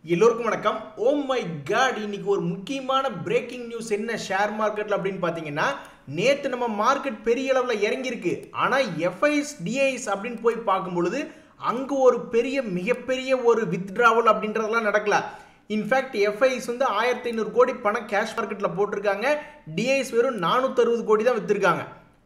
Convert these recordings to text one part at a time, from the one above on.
எல்லோருக்கும் வணக்கம் oh my God இன்னைக்கு ஒரு முக்கியமான பிரேக்கிங் நியூஸ் என்ன ஷேர் மார்க்கெட்ல அப்படின்னு பார்த்தீங்கன்னா நேற்று நம்ம மார்க்கெட் பெரிய அளவில் இறங்கியிருக்கு ஆனால் எஃப்ஐஸ் டிஐஸ் அப்படின்னு போய் பார்க்கும் பொழுது அங்கே ஒரு பெரிய மிகப்பெரிய ஒரு வித்ட்ராவல் அப்படின்றதெல்லாம் நடக்கல இன்ஃபேக்ட் எஃப்ஐஸ் வந்து ஆயிரத்தி ஐநூறு கோடி பணம் கேஷ் மார்க்கெட்டில் போட்டிருக்காங்க டிஐஸ் வெறும் நானூற்றறுபது கோடி தான் விற்றுருக்காங்க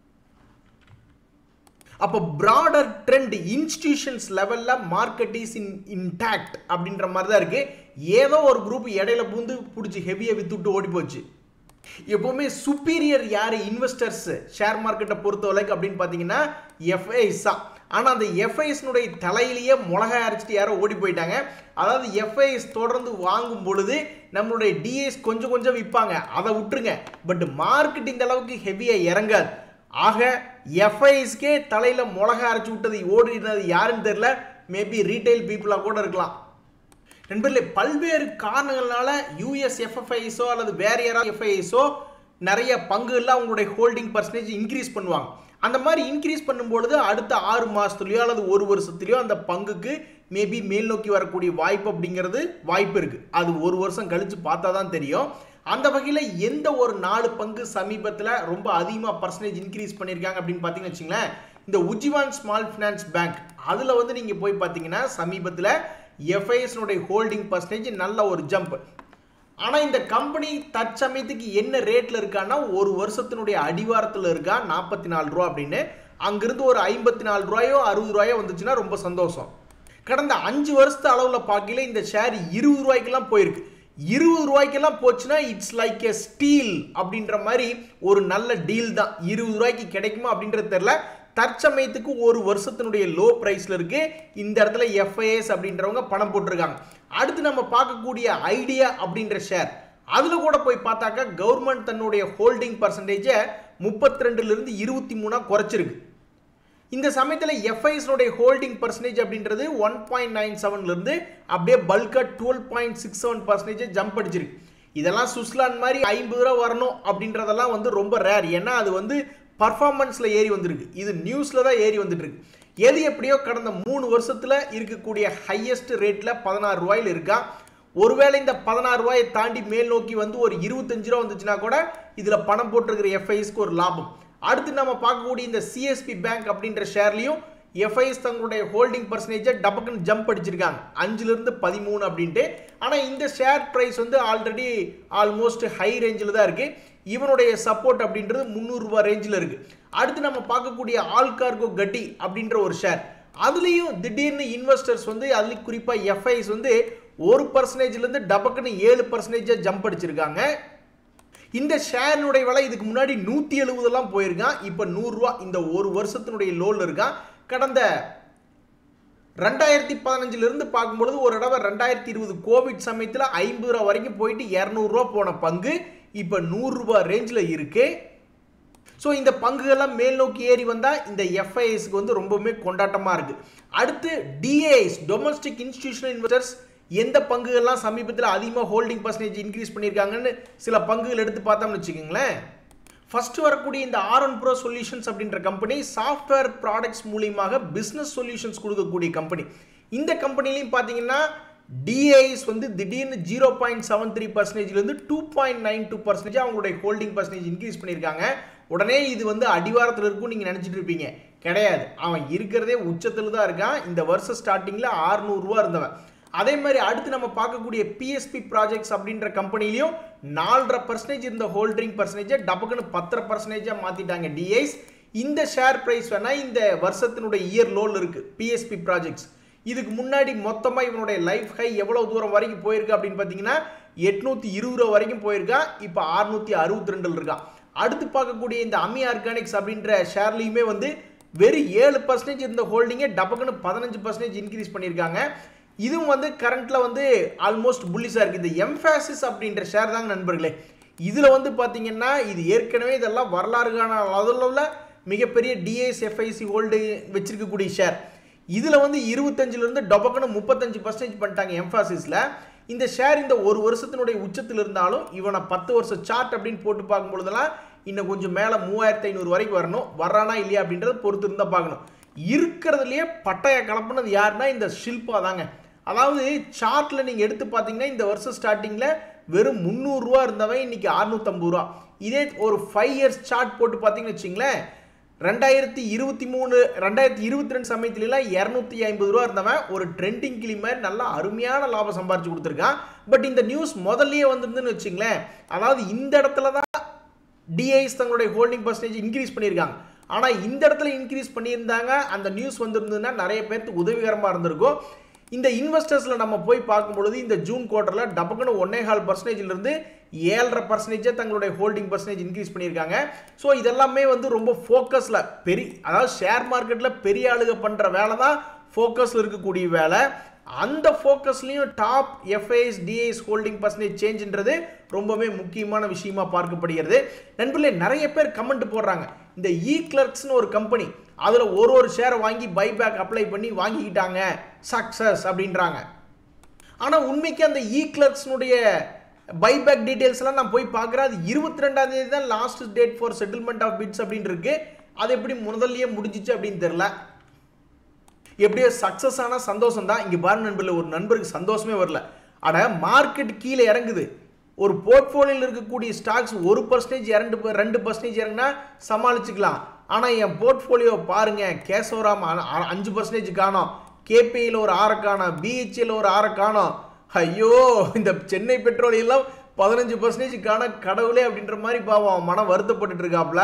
அப்போ ப்ராடர் ட்ரெண்ட் இன்ஸ்டிடியூஷன்ஸ் லெவலில் மார்க்கெட் இஸ் இன் இன்டாக்ட் அப்படின்ற மாதிரி தான் இருக்குது ஏதோ ஒரு குரூப் இடையில பூந்து பிடிச்சி ஹெவியாக வித்துட்டு ஓடி போச்சு எப்போவுமே சுப்பீரியர் யார் இன்வெஸ்டர்ஸ் ஷேர் மார்க்கெட்டை பொறுத்த வரைக்கும் அப்படின்னு பார்த்தீங்கன்னா எஃப்ஐஸ் தான் ஆனால் அந்த எஃப்ஐஸ்னுடைய தலையிலேயே மிளகாய் அரைச்சிட்டு யாரோ ஓடி போயிட்டாங்க அதாவது எஃப்ஐஎஸ் தொடர்ந்து வாங்கும் பொழுது நம்மளுடைய டிஎஸ் கொஞ்சம் கொஞ்சம் விற்பாங்க அதை விட்டுருங்க பட் மார்க்கெட் இந்த அளவுக்கு ஹெவியாக இறங்காது ஆக எஃப்ஐஎஸ்க்கே தலையில் மிளகா அரைச்சி விட்டது ஓடினது யாருன்னு தெரில மேபி ரீட்டைல் பீப்புளாக கூட இருக்கலாம் நண்பர்களே பல்வேறு காரணங்களால யூஎஸ் எஃப்எஃப்ஐஸோ அல்லது வேற யாராவது எஃப்ஐஎஸோ நிறைய பங்குகளில் அவங்களுடைய ஹோல்டிங் பர்சன்டேஜ் இன்க்ரீஸ் பண்ணுவாங்க அந்த மாதிரி இன்க்ரீஸ் பண்ணும்பொழுது அடுத்த ஆறு மாதத்துலையோ அல்லது ஒரு வருஷத்துலையோ அந்த பங்குக்கு மேபி மேல் நோக்கி வரக்கூடிய வாய்ப்பு அப்படிங்கிறது வாய்ப்பு இருக்குது அது ஒரு வருஷம் கழித்து பார்த்தா தான் தெரியும் அந்த வகையில் எந்த ஒரு நாலு பங்கு சமீபத்தில் ரொம்ப அதிகமாக பர்சன்டேஜ் இன்க்ரீஸ் பண்ணியிருக்காங்க அப்படின்னு பார்த்தீங்கன்னு வச்சுங்களேன் இந்த உஜ்ஜிவான் ஸ்மால் ஃபினான்ஸ் பேங்க் அதில் வந்து நீங்கள் போய் பார்த்தீங்கன்னா சமீபத்தில் எஃப்ஐஎஸ்னுடைய ஹோல்டிங் பர்சன்டேஜ் நல்ல ஒரு ஜம்ப் ஆனால் இந்த கம்பெனி தற்சமயத்துக்கு என்ன ரேட்டில் இருக்கான்னா ஒரு வருஷத்தினுடைய அடிவாரத்தில் இருக்கா நாற்பத்தி நாலு ரூபா அப்படின்னு அங்கிருந்து ஒரு ஐம்பத்தி நாலு ரூபாயோ அறுபது ரூபாயோ வந்துச்சுன்னா ரொம்ப சந்தோஷம் கடந்த அஞ்சு வருஷத்து அளவில் பார்க்கல இந்த ஷேர் இருபது ரூபாய்க்கெல்லாம் போயிருக்கு இருபது ரூபாய்க்கெல்லாம் போச்சுன்னா இட்ஸ் லைக் எ ஸ்டீல் அப்படின்ற மாதிரி ஒரு நல்ல டீல் தான் இருபது ரூபாய்க்கு கிடைக்குமா அப்படின்றது தெரில தற்சமயத்துக்கு ஒரு வருஷத்தினுடைய லோ ப்ரைஸில் இருக்கு இந்த இடத்துல எஃப்ஐஎஸ் அப்படின்றவங்க பணம் போட்டிருக்காங்க அடுத்து நம்ம பார்க்கக்கூடிய ஐடியா அப்படின்ற ஷேர் அதில் கூட போய் பார்த்தாக்கா கவர்மெண்ட் தன்னுடைய ஹோல்டிங் பர்சன்டேஜை முப்பத்தி ரெண்டுலேருந்து இருபத்தி மூணாக குறைச்சிருக்கு இந்த சமயத்தில் எஃப்ஐஎஸ்னுடைய ஹோல்டிங் பர்சன்டேஜ் அப்படின்றது ஒன் பாயிண்ட் நைன் செவன்லேருந்து அப்படியே பல்காக twelve point six seven percentage jump அடிச்சிருக்கு இதெல்லாம் சுவிட்சர்லாந்து மாதிரி ஐம்பது ரூபா வரணும் அப்படின்றதெல்லாம் வந்து ரொம்ப ரேர் ஏன்னா அது வந்து பர்ஃபார்மன்ஸில் ஏறி வந்திருக்கு இது நியூஸில் தான் ஏறி வந்துட்டு இருக்கு எது எப்படியோ கடந்த மூணு வருஷத்தில் இருக்கக்கூடிய ஹையஸ்ட் ரேட்டில் பதினாறு ரூபாயில் இருக்கா ஒருவேளை இந்த பதினாறு ரூபாயை தாண்டி மேல் நோக்கி வந்து ஒரு இருபத்தஞ்சு ரூபா வந்துச்சுன்னா கூட இதில் பணம் போட்டிருக்கிற எஃப்ஐஎஸ்க்கு ஒரு லாபம் அடுத்து நம்ம பார்க்கக்கூடிய இந்த சிஎஸ்பி பேங்க் அப்படின்ற ஷேர்லையும் எஃப்ஐஎஸ் தங்களுடைய ஹோல்டிங் பர்சன்டேஜை டபக்குன்னு ஜம்ப் அடிச்சிருக்காங்க அஞ்சுலேருந்து பதிமூணு அப்படின்ட்டு ஆனால் இந்த ஷேர் ப்ரைஸ் வந்து ஆல்ரெடி ஆல்மோஸ்ட் ஹை ரேஞ்சில் தான் இருக்குது இவனுடைய சப்போர்ட் அப்படின்றது முந்நூறுரூவா ரேஞ்சில் இருக்குது அடுத்து நம்ம பார்க்கக்கூடிய ஆல் கார்கோ கட்டி அப்படின்ற ஒரு ஷேர் அதுலேயும் திடீர்னு இன்வெஸ்டர்ஸ் வந்து அதுலேயும் குறிப்பாக எஃப்ஐஸ் வந்து ஒரு பர்சன்டேஜ்லேருந்து டபக்குன்னு ஏழு பர்சன்டேஜாக ஜம்ப் அடிச்சிருக்காங்க இந்த ஷேரினுடைய விலை இதுக்கு முன்னாடி நூற்றி எழுபதெல்லாம் போயிருக்கான் இப்போ நூறுரூவா இந்த ஒரு வருஷத்தினுடைய லோனில் இருக்கான் கடந்த ரெண்டாயிரத்தி பதினஞ்சிலிருந்து பார்க்கும்பொழுது ஒரு தடவை ரெண்டாயிரத்தி இருபது கோவிட் சமயத்தில் ஐம்பது ரூபா வரைக்கும் போயிட்டு இரநூறுவா போன பங்கு இப்போ நூறுரூவா ரேஞ்சில் இருக்கு ஸோ இந்த பங்குகள்லாம் மேல் நோக்கி ஏறி வந்தால் இந்த எஃப்ஐஎஸ்க்கு வந்து ரொம்பவுமே கொண்டாட்டமாக இருக்குது அடுத்து டிஏஎஸ் டொமஸ்டிக் இன்ஸ்டிடியூஷனல் இன்வெஸ்டர்ஸ் எந்த பங்குகள்லாம் சமீபத்தில் அதிகமாக ஹோல்டிங் பர்சன்டேஜ் இன்க்ரீஸ் பண்ணியிருக்காங்கன்னு சில பங்குகள் எடுத்து பார்த்தோம்னு வச்சுக்கோங்களேன் ஃபர்ஸ்ட் வரக்கூடிய இந்த ஆர் ஒன் ப்ரோ சொல்யூஷன்ஸ் அப்படின்ற கம்பெனி சாஃப்ட்வேர் ப்ராடக்ட்ஸ் மூலியமாக பிஸ்னஸ் சொல்யூஷன்ஸ் கொடுக்கக்கூடிய கம்பெனி இந்த கம்பெனிலையும் பார்த்தீங்கன்னா டிஐஸ் வந்து திடீர்னு ஜீரோ பாயிண்ட் செவன் த்ரீ பர்சன்டேஜ்லேருந்து two point nine two percentage அவங்களுடைய ஹோல்டிங் பர்சன்டேஜ் இன்க்ரீஸ் பண்ணியிருக்காங்க உடனே இது வந்து அடிவாரத்தில் இருக்கும் நீங்கள் நினச்சிட்டு இருப்பீங்க கிடையாது அவன் இருக்கிறதே உச்சத்தில் தான் இருக்கான் இந்த வருஷம் ஸ்டார்டிங்கில் ஆறுநூறுவா இருந்தவன் அதே மாதிரி அடுத்து நம்ம பார்க்கக்கூடிய பிஎஸ்பி ப்ராஜெக்ட்ஸ் அப்படின்ற கம்பெனிலையும் நாலரை பர்சன்டேஜ் இருந்த ஹோல்டிங் பர்சன்டேஜை டபக்குன்னு பத்தரை பர்சன்டேஜாக மாற்றிட்டாங்க டிஐஸ் இந்த ஷேர் ப்ரைஸ் வேணால் இந்த வருஷத்தினுடைய இயர் லோல் இருக்குது பிஎஸ்பி ப்ராஜெக்ட்ஸ் இதுக்கு முன்னாடி மொத்தமாக இவனுடைய லைஃப் ஹை எவ்வளோ தூரம் வரைக்கும் போயிருக்கு அப்படின்னு பார்த்தீங்கன்னா எட்நூற்றி இருபது ரூபா வரைக்கும் போயிருக்கா இப்போ அறுநூற்றி அறுபத்தி ரெண்டில் இருக்கான் அடுத்து பார்க்கக்கூடிய இந்த அமி ஆர்கானிக்ஸ் அப்படின்ற ஷேர்லையுமே வந்து வெறும் ஏழு பர்சன்டேஜ் இருந்த ஹோல்டிங்கை டபக்குன்னு பதினஞ்சு பர்சன்டேஜ் இன்க்ரீஸ் பண்ணியிருக்காங்க இதுவும் வந்து கரண்ட்டில் வந்து ஆல்மோஸ்ட் புல்லிஸாக இருக்குது இந்த எம்ஃபாசிஸ் அப்படின்ற ஷேர் தாங்க நண்பர்களே இதில் வந்து பார்த்தீங்கன்னா இது ஏற்கனவே இதெல்லாம் வரலாறுக்கான அளவில் மிகப்பெரிய டிஎஸ் எஃப்ஐசி ஹோல்டு வச்சிருக்கக்கூடிய ஷேர் இதில் வந்து இருபத்தஞ்சிலிருந்து டொபக்குன்னு முப்பத்தஞ்சு பர்சன்டேஜ் பண்ணிட்டாங்க எம்ஃபாசிஸில் இந்த ஷேர் இந்த ஒரு வருஷத்தினுடைய உச்சத்தில் இருந்தாலும் இவனை பத்து வருஷம் சார்ட் அப்படின்னு போட்டு பார்க்கும் பொழுதெல்லாம் இன்னும் கொஞ்சம் மேலே மூவாயிரத்து ஐநூறு வரைக்கும் வரணும் வர்றானா இல்லையா அப்படின்றத பொறுத்து இருந்தால் பார்க்கணும் இருக்கிறதுலையே பட்டைய கலப்புனது யாருன்னா இந்த ஷில்பா தாங்க அதாவது சார்ட்டில் நீங்கள் எடுத்து பார்த்தீங்கன்னா இந்த வருஷம் ஸ்டார்டிங்கில் வெறும் முந்நூறுரூவா இருந்தவன் இன்னைக்கு அறுநூத்தம்பது ரூபா இதே ஒரு ஃபைவ் இயர்ஸ் சார்ட் போட்டு பார்த்தீங்கன்னு வச்சிங்களேன் ரெண்டாயிரத்தி இருபத்தி மூணு ரெண்டாயிரத்தி இருபத்தி ரெண்டு சமயத்துலலாம் இரநூத்தி ஐம்பது ரூபா இருந்தவன் ஒரு ட்ரெண்டிங் கிளி மாதிரி நல்லா அருமையான லாபம் சம்பாரிச்சு கொடுத்துருக்கான் பட் இந்த நியூஸ் முதல்லயே வந்திருந்துன்னு வச்சிங்களேன் அதாவது இந்த இடத்துல தான் டிஐஸ் தங்களுடைய ஹோல்டிங் பர்சன்டேஜ் இன்க்ரீஸ் பண்ணியிருக்காங்க ஆனால் இந்த இடத்துல இன்க்ரீஸ் பண்ணியிருந்தாங்க அந்த நியூஸ் வந்திருந்ததுன்னா நிறைய பேர்த்துக்கு உதவிகரமாக இருந்திருக்கும் இந்த இன்வெஸ்டர்ஸில் நம்ம போய் பார்க்கும் பொழுது இந்த ஜூன் குவார்ட்டரில் டபக்குன்னு ஒன்னே கால் பர்சன்டேஜ்லேருந்து ஏழரை பர்சன்டேஜாக தங்களுடைய ஹோல்டிங் பர்சன்டேஜ் இன்க்ரீஸ் பண்ணியிருக்காங்க ஸோ இதெல்லாமே வந்து ரொம்ப ஃபோக்கஸில் பெரிய அதாவது ஷேர் மார்க்கெட்டில் பெரிய ஆளுக பண்ணுற வேலை தான் ஃபோக்கஸில் இருக்கக்கூடிய வேலை அந்த ஃபோக்கஸ்லையும் top FIIs DIIs holding percentage சேஞ்சுன்றது ரொம்பவே முக்கியமான விஷயமா பார்க்கப்படுகிறது நண்பர்களே நிறைய பேர் கமெண்ட் போடுறாங்க இந்த இ கிளர்க்ஸ்னு ஒரு கம்பெனி அதில் ஒரு ஒரு ஷேரை வாங்கி பைபேக் அப்ளை பண்ணி வாங்கிக்கிட்டாங்க சக்ஸஸ் அப்படின்றாங்க ஆனால் உண்மைக்கு அந்த இ கிளர்க்ஸ்னுடைய பைபேக் டீட்டெயில்ஸ்லாம் நான் போய் பார்க்குறேன் அது இருபத்தி ரெண்டாம் தேதி தான் last date for settlement of bids அப்படின்னு இருக்கு அது எப்படி முதல்லயே முடிஞ்சிச்சு அப்படின்னு தெரில எப்படியோ சக்ஸஸ் ஆனால் சந்தோஷம் தான் இங்கே பாருங்க நண்பர்களே ஒரு நண்பருக்கு சந்தோஷமே வரல அட மார்க்கெட் கீழே இறங்குது ஒரு போர்ட்ஃபோலியோவில் இருக்கக்கூடிய ஸ்டாக்ஸ் ஒரு பர்சன்டேஜ் இரண்டு ரெண்டு பர்சன்டேஜ் இறங்கினா சமாளிச்சுக்கலாம் ஆனால் என் போர்ட்ஃபோலியோ பாருங்க கேசவராம் அ- அ- அஞ்சு பர்சன்டேஜ் காணோம் கேபிஐயில் ஒரு ஆறை காணோம் பிஹெச்எல் ஒரு ஆறை காணோம் ஐயோ இந்த சென்னை பெட்ரோல் எல்லாம் பதினஞ்சு பர்சன்டேஜ் காண கடவுளே அப்படின்ற மாதிரி பாவம் மனம் வருத்தப்பட்டுட்டு இருக்காப்ல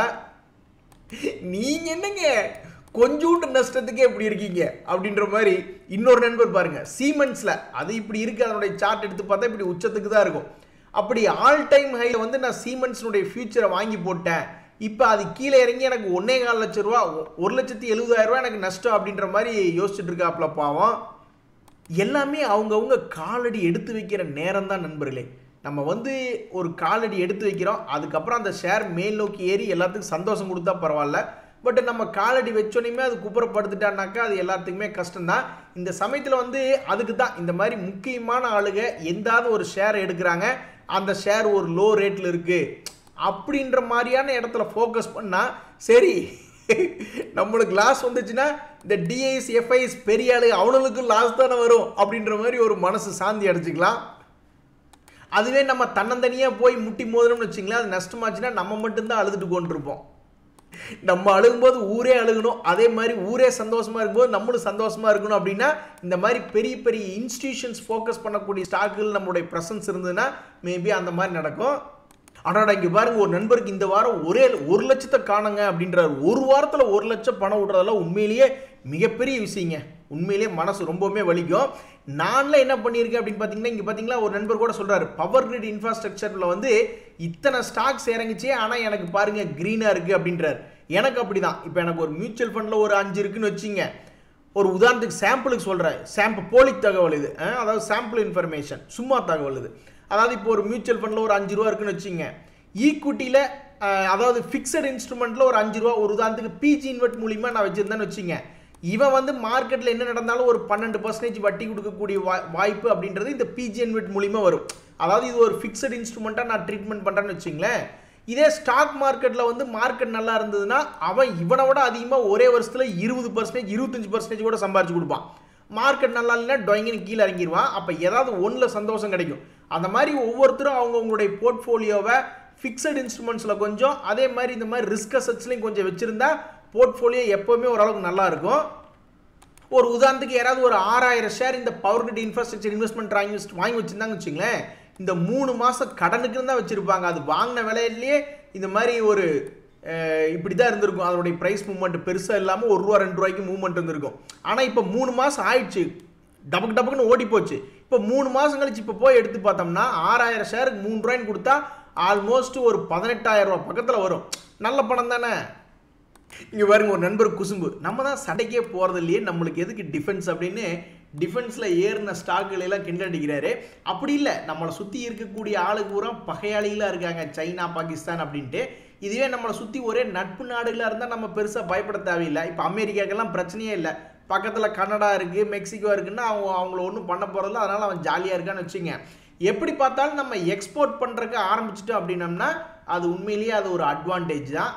நீங்க என்னங்க கொஞ்சூண்டு நஷ்டத்துக்கே இப்படி இருக்கீங்க அப்படின்ற மாதிரி இன்னொரு நண்பர் பாருங்க சீமெண்ட்ஸ்ல அது இப்படி இருக்கு அதனுடைய சார்ட் எடுத்து பார்த்தா இப்படி உச்சத்துக்கு தான் இருக்கும் அப்படி ஆல் டைம் ஹைல வந்து நான் சீமெண்ட்ஸ்னுடைய ஃபியூச்சரை வாங்கி போட்டேன் இப்போ அது கீழே இறங்கி எனக்கு ஒன்னே கால் லட்சம் ரூபா ஒ- ஒரு லட்சத்தி எழுபதாயிரம் ரூபா எனக்கு நஷ்டம் அப்படின்ற மாதிரி யோசிச்சுட்டு இருக்காப்ல பாவம் எல்லாமே அவங்கவுங்க காலடி எடுத்து வைக்கிற நேரம் தான் நண்பர்களே நம்ம வந்து ஒரு காலடி எடுத்து வைக்கிறோம் அதுக்கப்புறம் அந்த ஷேர் மேல் நோக்கி ஏறி எல்லாத்துக்கும் சந்தோஷம் கொடுத்தா பரவாயில்ல பட் நம்ம காலடி வச்சோனையுமே அது குப்புறப்படுத்திட்டானாக்கா அது எல்லாத்துக்குமே கஷ்டம்தான் இந்த சமயத்தில் வந்து அதுக்கு தான் இந்த மாதிரி முக்கியமான ஆளுங்க எந்தாவது ஒரு ஷேர் எடுக்கிறாங்க அந்த ஷேர் ஒரு லோ ரேட்டில் இருக்குது அப்படின்ற மாதிரியான இடத்துல ஃபோக்கஸ் பண்ணால் சரி நம்மளுக்கு லாஸ் வந்துச்சுன்னா இந்த டிஐஸ் எஃப்ஐஸ் பெரிய ஆளு அவனுக்கு லாஸ் தானே வரும் அப்படின்ற மாதிரி ஒரு மனசு சாந்தி அடைச்சிக்கலாம் அதுவே நம்ம தன்னந்தனியாக போய் முட்டி மோதினோம்னு வச்சிங்களேன் அது நஷ்டமாச்சுன்னா நம்ம மட்டும்தான் அழுதுட்டு கொண்டிருப்போம் நம்ம அழுகும்போது ஊரே அழுகணும் அதே மாதிரி ஊரே சந்தோஷமா இருக்கும்போது நம்மளும் சந்தோஷமா இருக்கணும் அப்படின்னா இந்த மாதிரி பெரிய பெரிய இன்ஸ்டிடியூஷன்ஸ் ஃபோக்கஸ் பண்ணக்கூடிய ஸ்டாக்குகள் நம்மளுடைய ப்ரெசன்ஸ் இருந்ததுன்னா மேபி அந்த மாதிரி நடக்கும் அடாடா இங்க பாருங்க ஒரு நண்பருக்கு இந்த வாரம் ஒரே ஒரு லட்சத்தை காணுங்க அப்படின்றாரு ஒரு வாரத்துல ஒரு லட்சம் பணம் விடுறதெல்லாம் உண்மையிலேயே மிகப்பெரிய விஷயங்க உண்மையிலேயே மனசு ரொம்பவுமே வலிக்கும் நான்லாம் என்ன பண்ணியிருக்கேன் அப்படின்னு பார்த்தீங்கன்னா இங்கே பார்த்தீங்களா ஒரு நண்பர் கூட சொல்றாரு பவர் கிரிட் இன்ஃப்ராஸ்ட்ரக்சரில் வந்து இத்தனை ஸ்டாக்ஸ் இறங்குச்சு ஆனால் எனக்கு பாருங்க க்ரீனாக இருக்கு அப்படின்றார் எனக்கு அப்படிதான் இப்போ எனக்கு ஒரு மியூச்சுவல் ஃபண்டில் ஒரு அஞ்சு இருக்குன்னு வச்சிங்க ஒரு உதாரணத்துக்கு சாம்பிளுக்கு சொல்கிறேன் சாம்பிள் போலி தகவல் இது அஹ், அதாவது சாம்பிள் இன்ஃபர்மேஷன் சும்மா தகவல் இது அதாவது இப்போ ஒரு மியூச்சுவல் ஃபண்டில் ஒரு அஞ்சு ரூபா இருக்குன்னு வச்சுங்க ஈக்குவிட்டியில் அதாவது ஃபிக்ஸட் இன்ஸ்ட்ருமெண்ட்டில் ஒரு அஞ்சு ரூபா ஒரு உதாரணத்துக்கு பிஜி இன்வெர்ட் மூலிமா நான் வச்சுருந்தேன்னு வச்சுங்க இவன் வந்து மார்க்கெட்டில் என்ன நடந்தாலும் ஒரு பன்னெண்டு பர்சன்டேஜ் வட்டி கொடுக்கக்கூடிய வா வாய்ப்பு அப்படின்றது இந்த பிஜி இன்வெர்ட் மூலிமா வரும் அதாவது இது ஒரு ஃபிக்ஸட் இன்ஸ்ட்ருமெண்ட்டாக நான் ட்ரீட்மெண்ட் பண்ணுறேன்னு வச்சுங்களேன் இதே ஸ்டாக் மார்க்கெட்டில் வந்து மார்க்கெட் நல்லா இருந்ததுன்னா அவன் இவனை விட அதிகமாக ஒரே வருஷத்தில் இருபது பர்சன்டேஜ் இருபத்தஞ்சு பர்சன்டேஜ் கூட சம்பாரிச்சு கொடுப்பான் மார்க்கெட் நல்லா இல்லைன்னா டொயங்கின்னு கீழே இறங்கிடுவான் அப்போ ஏதாவது ஒன்றில் சந்தோஷம் கிடைக்கும் அந்த மாதிரி ஒவ்வொருத்தரும் அவங்கவுங்களுடைய போர்ட்ஃபோலியோவை ஃபிக்ஸட் இன்ஸ்ட்ருமெண்ட்ஸில் கொஞ்சம் அதே மாதிரி இந்த மாதிரி ரிஸ்க் அசட்ஸ்லையும் கொஞ்சம் வச்சுருந்தா போர்ட்ஃபோலியோ எப்போவுமே ஓரளவுக்கு நல்லா இருக்கும் ஒரு உதாரணத்துக்கு யாராவது ஒரு ஆறாயிரம் ஷேர் இந்த பவர் கிரிட் இன்ஃப்ராஸ்ட்ரக்சர் இன்வெஸ்ட்மெண்ட் வாங்கி வாங்கி வச்சிருந்தாங்க வச்சுங்களேன் இந்த மூணு மாதம் கடனுக்குன்னு தான் வச்சுருப்பாங்க அது வாங்கின விலையிலேயே இந்த மாதிரி ஒரு அஹ், இப்படி தான் இருந்திருக்கும் அதனுடைய ப்ரைஸ் மூவ்மெண்ட் பெருசாக இல்லாமல் ஒரு ரூபா ரெண்டு ரூபாய்க்கு மூவ்மெண்ட் இருந்திருக்கும் ஆனால் இப்போ மூணு மாதம் ஆயிடுச்சு டபக்கு டபக்குன்னு ஓடி போச்சு இப்போ மூணு மாதம் கழிச்சு இப்போ போய் எடுத்து பார்த்தோம்னா ஆறாயிரம் ஷேருக்கு மூணு ரூபாய்ன்னு கொடுத்தா ஆல்மோஸ்ட் ஒரு பதினெட்டாயிரம் ரூபா பக்கத்தில் வரும் நல்ல பணம் தானே இங்க பாருங்க ஒரு நண்பர் குசும்பு நம்ம தான் சண்டைக்கே போறது இல்லையே நம்மளுக்கு எதுக்கு டிஃபென்ஸ் அப்படின்னு டிஃபென்ஸ்ல ஏறின ஸ்டாக்குகளை எல்லாம் கிண்டடிக்கிறாரு அப்படி இல்லை நம்மளை சுத்தி இருக்கக்கூடிய ஆளு பூரா பகையாளிகளா இருக்காங்க சைனா பாகிஸ்தான் அப்படின்ட்டு இதுவே நம்மளை சுத்தி ஒரே நட்பு நாடுகளா இருந்தா நம்ம பெருசா பயப்பட தேவையில்லை இப்போ அமெரிக்காக்கெல்லாம் பிரச்சனையே இல்லை பக்கத்துல கனடா இருக்கு மெக்சிகோ இருக்குன்னா அவங்க அவங்கள ஒன்றும் பண்ண போறதில்ல அதனால அவன் ஜாலியா இருக்கான்னு வச்சுங்க எப்படி பார்த்தாலும் நம்ம எக்ஸ்போர்ட் பண்றதுக்கு ஆரம்பிச்சிட்டோம் அப்படின்னம்னா அது உண்மையிலேயே அது ஒரு அட்வான்டேஜ் தான்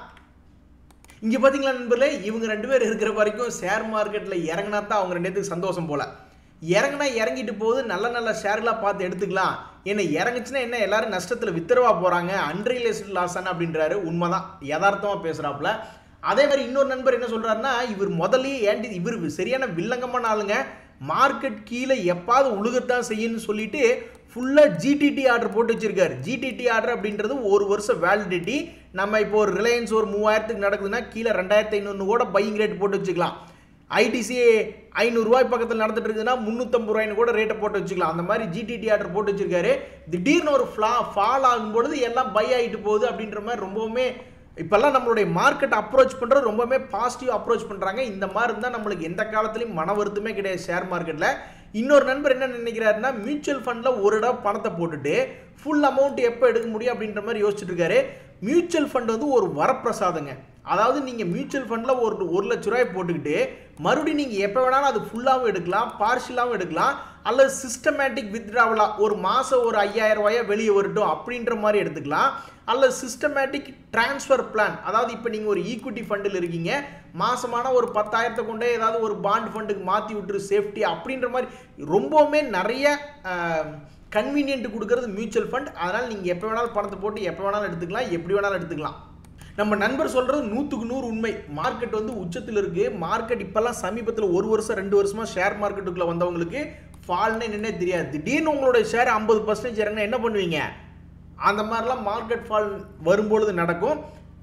இங்க பாத்தீங்களா நண்பர்களே இவங்க ரெண்டு பேர் இருக்கிற வரைக்கும் ஷேர் மார்க்கெட்ல இறங்கினா தான் அவங்க ரெண்டு பேத்துக்கு சந்தோஷம் போல இறங்குனா இறங்கிட்டு போகுது நல்ல நல்ல ஷேர்களாக பார்த்து எடுத்துக்கலாம் ஏன்னா இறங்குச்சுன்னா என்ன எல்லாரும் நஷ்டத்தில் வித்துறவா போகிறாங்க அன்ரியலைஸ்டு லாஸ் தானே அப்படின்றாரு உண்மைதான் யதார்த்தமாக பேசுகிறாப்புல அதே மாதிரி இன்னொரு நண்பர் என்ன சொல்கிறாருன்னா இவர் முதல்லயே ஏன்டி இவர் சரியான வில்லங்கமான ஆளுங்க மார்க்கெட் கீழே எப்பாவது உழுகத்தான் செய்யணும்னு சொல்லிட்டு ஃபுல்லாக ஜிடிடி ஆர்டர் போட்டு வச்சிருக்காரு ஜிடிடி ஆர்டர் அப்படின்றது ஒரு வருஷம் வேலிடிட்டி நம்ம இப்போ ஒரு ரிலையன்ஸ் ஒரு மூவாயிரத்துக்கு நடக்குதுன்னா கீழே ரெண்டாயிரத்தி ஐநூறு கூட பையிங் ரேட் போட்டு வச்சுக்கலாம் ஐடிசி ஐநூறுரூவாய் பக்கத்தில் நடந்துட்டு இருக்குதுன்னா முந்நூற்றம்பது ரூபாய்னு கூட ரேட்டை போட்டு வச்சுக்கலாம் அந்த மாதிரி ஜிடிடி ஆர்டர் போட்டு வச்சிருக்காரு திடீர்னு ஒரு ஃப்ளா ஃபால் ஆகும்பொழுது எல்லாம் பை ஆகிட்டு போகுது அப்படின்ற மாதிரி ரொம்பவுமே இப்போல்லாம் நம்மளுடைய மார்க்கெட் அப்ரோச் பண்ணுறது ரொம்பவுமே பாசிட்டிவ் அப்ரோச் பண்ணுறாங்க இந்த மாதிரி இருந்தால் நம்மளுக்கு எந்த காலத்துலையும் மன வருத்தமே கிடையாது ஷேர் மார்க்கெட்டில் இன்னொரு நண்பர் என்ன நினைக்கிறாருன்னா மியூச்சுவல் ஃபண்டில் ஒரு இடம் பணத்தை போட்டுட்டு ஃபுல் அமௌண்ட் எப்போ எடுக்க முடியும் அப்படின்ற மாதிரி யோசிச்சுட்டு இருக்காரு மியூச்சுவல் ஃபண்ட் வந்து ஒரு வரப்பிரசாதங்க அதாவது நீங்கள் மியூச்சுவல் ஃபண்டில் ஒரு ஒரு லட்ச ரூபாய் போட்டுக்கிட்டு மறுபடியும் நீங்கள் எப்போ வேணாலும் அது ஃபுல்லாகவும் எடுக்கலாம் பார்ஷியலாகவும் எடுக்கலாம் அல்லது சிஸ்டமேட்டிக் வித்ட்ராவலாக ஒரு மாதம் ஒரு ஐயாயிரம் ரூபாயா வெளியே வரட்டும் அப்படின்ற மாதிரி எடுத்துக்கலாம் அல்லது சிஸ்டமேட்டிக் டிரான்ஸ்ஃபர் பிளான் அதாவது இப்போ நீங்கள் ஒரு ஈக்விட்டி ஃபண்டில் இருக்கீங்க மாசமான ஒரு பத்தாயிரத்தை கொண்டே ஏதாவது ஒரு பாண்ட் ஃபண்டுக்கு மாற்றி விட்டுரு சேஃப்டி அப்படின்ற மாதிரி ரொம்பவுமே நிறைய கன்வீனியன்ட் கொடுக்கறது மியூச்சுவல் ஃபண்ட் அதனால் நீங்கள் எப்போ வேணாலும் பணத்தை போட்டு எப்போ வேணாலும் எடுத்துக்கலாம் எப்படி வேணாலும் எடுத்துக்கலாம் நம்ம நண்பர் சொல்கிறது நூற்றுக்கு நூறு உண்மை மார்க்கெட் வந்து உச்சத்தில் இருக்குது மார்க்கெட் இப்போல்லாம் சமீபத்தில் ஒரு வருஷம் ரெண்டு வருஷமாக ஷேர் மார்க்கெட்டுக்குள்ளே வந்தவங்களுக்கு ஃபால்னே என்னன்னே தெரியாது திடீர்னு உங்களோட ஷேர் ஐம்பது பர்சன்டேஜ் இறங்கினா என்ன பண்ணுவீங்க அந்த மாதிரிலாம் மார்க்கெட் ஃபால் வரும்பொழுது நடக்கும்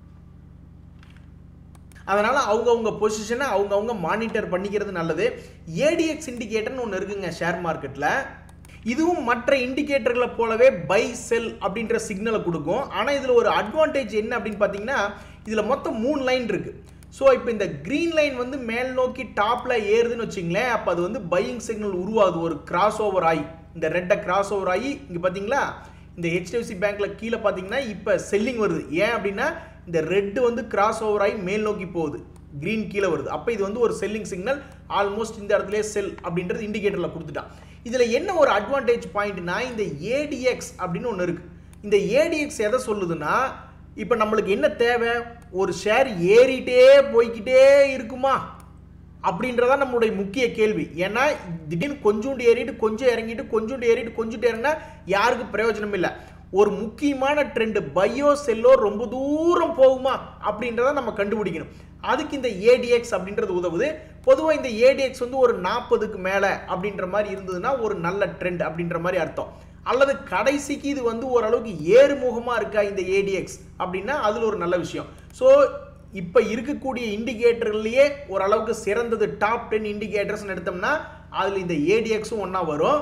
அதனால் அவங்கவுங்க பொசிஷனை அவங்கவுங்க மானிட்டர் பண்ணிக்கிறது நல்லது ஏடிஎக்ஸ் இண்டிகேட்டர்னு ஒன்று இருக்குங்க ஷேர் மார்க்கெட்டில் இதுவும் மற்ற இண்டிகேட்டர்களை போலவே பை செல் அப்படின்ற சிக்னலை கொடுக்கும் ஆனால் இதில் ஒரு அட்வான்டேஜ் என்ன அப்படின்னு பார்த்தீங்கன்னா இதில் மொத்தம் மூணு லைன் இருக்குது ஸோ இப்போ இந்த க்ரீன் லைன் வந்து மேல் நோக்கி டாப்பில் ஏறுதுன்னு வச்சிங்களேன் அப்போ அது வந்து பையிங் சிக்னல் உருவாகுது ஒரு கிராஸ் ஓவர் ஆகி இந்த ரெட்டை கிராஸ் ஓவர் ஆகி இங்கே பார்த்தீங்களா இந்த ஹெச்டிஎஃப்சி பேங்க்கில் கீழே பார்த்தீங்கன்னா இப்போ செல்லிங் வருது ஏன் அப்படின்னா இந்த ரெட்டு வந்து கிராஸ் ஓவர் ஆகி மேல் நோக்கி போகுது க்ரீன் கீழே வருது அப்போ இது வந்து ஒரு செல்லிங் சிக்னல் ஆல்மோஸ்ட் இந்த இடத்துல செல் அப்படின்றது இண்டிகேட்டரில் கொடுத்துட்டான் இதில் என்ன ஒரு அட்வான்டேஜ் பாயிண்ட்னா இந்த ஏடிஎக்ஸ் அப்படின்னு ஒன்று இருக்குது இந்த ஏடிஎக்ஸ் எதை சொல்லுதுன்னா இப்போ நம்மளுக்கு என்ன தேவை ஒரு ஷேர் ஏறிட்டே போய்கிட்டே இருக்குமா அப்படின்றதான் நம்மளுடைய முக்கிய கேள்வி ஏன்னா திடீர்னு கொஞ்சோண்டு ஏறிட்டு கொஞ்சம் இறங்கிட்டு கொஞ்சோண்டு ஏறிட்டு கொஞ்சோண்டு இறங்கினா யாருக்கும் பிரயோஜனம் இல்லை ஒரு முக்கியமான ட்ரெண்டு பையோ செல்லோ ரொம்ப தூரம் போகுமா அப்படின்றத நம்ம கண்டுபிடிக்கணும் அதுக்கு இந்த ஏடிஎக்ஸ் அப்படின்றது உதவுது பொதுவாக இந்த ஏடிஎக்ஸ் வந்து ஒரு நாற்பதுக்கு மேலே அப்படின்ற மாதிரி இருந்ததுன்னா ஒரு நல்ல ட்ரெண்ட் அப்படின்ற மாதிரி அர்த்தம் அல்லது கடைசிக்கு இது வந்து ஓரளவுக்கு ஏறுமுகமாக இருக்கா இந்த ஏடிஎக்ஸ் அப்படின்னா அதில் ஒரு நல்ல விஷயம் ஸோ இப்போ இருக்கக்கூடிய இண்டிகேட்டர்லேயே ஓரளவுக்கு சிறந்தது டாப் டென் இண்டிகேட்டர்ஸ்னு எடுத்தோம்னா அதில் இந்த ஏடிஎக்ஸும் ஒன்றா வரும்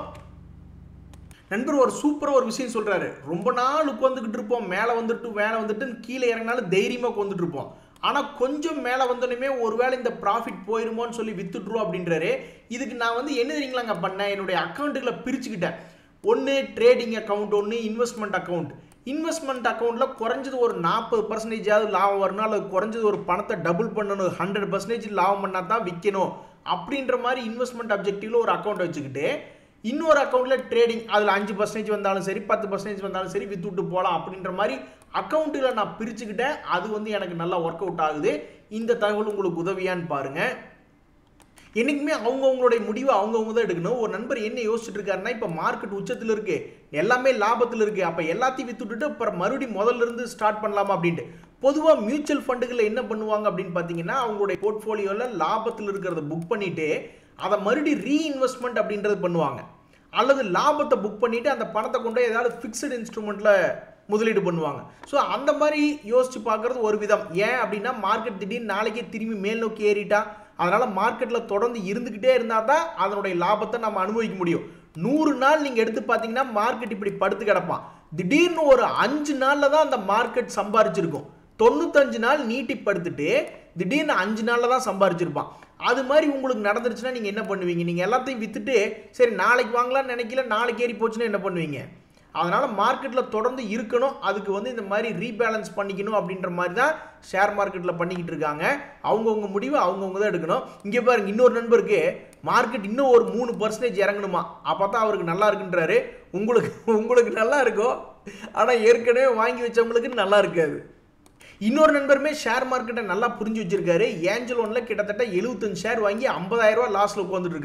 நண்பர் ஒரு சூப்பராக ஒரு விஷயம் சொல்கிறாரு ரொம்ப நாள் உட்காந்துக்கிட்டு இருப்போம் மேலே வந்துட்டு மேலே வந்துட்டு கீழே இறங்கினாலும் தைரியமாக உட்காந்துட்டு இருப்போம் ஆனால் கொஞ்சம் மேலே வந்தோடனே ஒருவேளை இந்த ப்ராஃபிட் போயிருமோன்னு சொல்லி வித்துட்ருவோம் அப்படின்றாரு இதுக்கு நான் வந்து என்ன தெரியுங்களாங்க பண்ணேன் என்னுடைய அக்கௌண்ட்டுகளை பிரிச்சுக்கிட்டேன் ஒன்று ட்ரேடிங் அக்கௌண்ட் ஒன்று இன்வெஸ்ட்மெண்ட் அக்கௌண்ட் இன்வெஸ்ட்மெண்ட் அக்கௌண்ட்டில் குறைஞ்சது ஒரு நாற்பது பர்சன்டேஜாவது லாபம் வரணும் அல்லது குறைஞ்சது ஒரு பணத்தை டபுள் பண்ணணும் ஹண்ட்ரட் பர்சன்டேஜ் லாபம் பண்ணால் தான் விற்கணும் அப்படின்ற மாதிரி இன்வெஸ்ட்மெண்ட் அப்ஜெக்டிவ்ல ஒரு அக்கௌண்ட் வச்சுக்கிட்டு இன்னொரு அக்கௌண்ட்டில் ட்ரேடிங் அதில் அஞ்சு பர்சன்டேஜ் வந்தாலும் சரி பத்து பர்சன்டேஜ் வந்தாலும் சரி வித்து விட்டு போகலாம் அப்படின்ற மாதிரி அக்கௌண்ட்டில் நான் பிரிச்சுக்கிட்டேன் அது வந்து எனக்கு நல்லா ஒர்க் அவுட் ஆகுது இந்த தகவல் உங்களுக்கு உதவியான்னு பாருங்கள் என்றைக்குமே அவங்கவுங்களுடைய முடிவை அவங்கவுங்க தான் எடுக்கணும் ஒரு நண்பர் என்ன யோசிச்சுட்டு இருக்காருன்னா இப்போ மார்க்கெட் உச்சத்தில் இருக்கு எல்லாமே லாபத்தில் இருக்கு அப்போ எல்லாத்தையும் வித்துட்டு அப்புறம் மறுபடியும் முதல்ல இருந்து ஸ்டார்ட் பண்ணலாமா அப்படின்ட்டு பொதுவாக மியூச்சுவல் ஃபண்டுகளில் என்ன பண்ணுவாங்க அப்படின்னு பார்த்தீங்கன்னா அவங்களுடைய போர்ட்ஃபோலியோவில் லாபத்தில் இருக்கிறத புக் பண்ணிட்டு அதை மறுபடியும் ரீஇன்வெஸ்ட்மெண்ட் அப்படின்றது பண்ணுவாங்க அல்லது லாபத்தை புக் பண்ணிட்டு அந்த பணத்தை கொண்டு போய் ஏதாவது ஃபிக்ஸ்டு இன்ஸ்ட்ருமெண்ட்டில் முதலீடு பண்ணுவாங்க ஸோ அந்த மாதிரி யோசிச்சு பார்க்குறது ஒரு விதம் ஏன் அப்படின்னா மார்க்கெட் திடீர்னு நாளைக்கே திரும்பி மேல் நோக்கி ஏறிட்டா அதனால் மார்க்கெட்டில் தொடர்ந்து இருந்துக்கிட்டே இருந்தால் தான் அதனுடைய லாபத்தை நம்ம அனுபவிக்க முடியும் நூறு நாள் நீங்கள் எடுத்து பார்த்தீங்கன்னா மார்க்கெட் இப்படி படுத்து கிடப்பான் திடீர்னு ஒரு அஞ்சு நாளில் தான் அந்த மார்க்கெட் சம்பாரிச்சிருக்கும் தொண்ணூத்தஞ்சு நாள் நீட்டி படுத்துட்டு திடீர்னு அஞ்சு நாளில் தான் சம்பாரிச்சிருப்பான் அது மாதிரி உங்களுக்கு நடந்துருச்சுன்னா நீங்கள் என்ன பண்ணுவீங்க நீங்கள் எல்லாத்தையும் விற்றுட்டு சரி நாளைக்கு வாங்கலாம்னு நினைக்கல நாளைக்கு ஏறி போச்சுன்னா என்ன பண்ணுவீங்க அதனால் மார்க்கெட்டில் தொடர்ந்து இருக்கணும் அதுக்கு வந்து இந்த மாதிரி ரீபேலன்ஸ் பண்ணிக்கணும் அப்படின்ற மாதிரி தான் ஷேர் மார்க்கெட்டில் பண்ணிக்கிட்டு இருக்காங்க அவங்கவுங்க முடிவு அவங்கவுங்க தான் எடுக்கணும் இங்கே பாருங்க இன்னொரு நண்பருக்கு மார்க்கெட் இன்னும் ஒரு மூணு பர்சன்டேஜ் இறங்கணுமா அப்போ தான் அவருக்கு நல்லா இருக்குன்றாரு உங்களுக்கு உங்களுக்கு நல்லா இருக்கும் ஆனால் ஏற்கனவே வாங்கி வச்சவங்களுக்கு நல்லா இருக்காது இன்னொரு நண்பருமே ஷேர் மார்க்கெட்டை நல்லா புரிஞ்சு வச்சிருக்காரு ஏஞ்சல் ஒன்ல கிட்டத்தட்ட எழுபத்தஞ்சு ஷேர் வாங்கி ஐம்பதாயிரம் ரூபாய் லாஸ்ல உட்காந்துட்டு இருக்காரு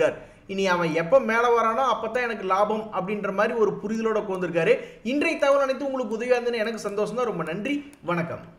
இனி அவன் எப்போ மேலே வரானோ அப்போ தான் எனக்கு லாபம் அப்படின்ற மாதிரி ஒரு புரிதலோட உட்காந்துருக்காரு இன்றைய தகவல் அனைத்து உங்களுக்கு உதவியாக இருந்ததுன்னு எனக்கு சந்தோஷம் தான் ரொம்ப நன்றி வணக்கம்